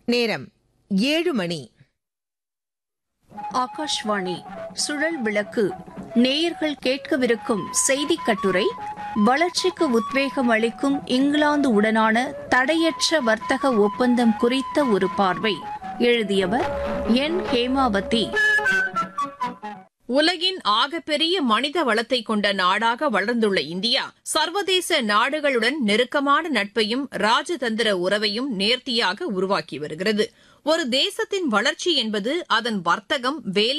நேரம் ஏழு மணி ஆகாஷ்வாணி சுழல் விளக்கு நேயர்கள் கேட்கவிருக்கும் செய்திக் கட்டுரை வளர்ச்சிக்கு உத்வேகம் அளிக்கும் இங்கிலாந்து உடனான தடையற்ற வர்த்தக ஒப்பந்தம் குறித்த ஒரு பார்வை எழுதியவர் என் ஹேமாவதி உலகின் ஆகப்பெரிய மனித வளத்தை கொண்ட நாடாக வளர்ந்துள்ள இந்தியா சர்வதேச நாடுகளுடன் நெருக்கமான நட்பையும் ராஜதந்திர உறவையும் நேர்த்தியாக உருவாக்கி வருகிறது ஒரு தேசத்தின் வளர்ச்சி என்பது அதன் வர்த்தகம் வேலை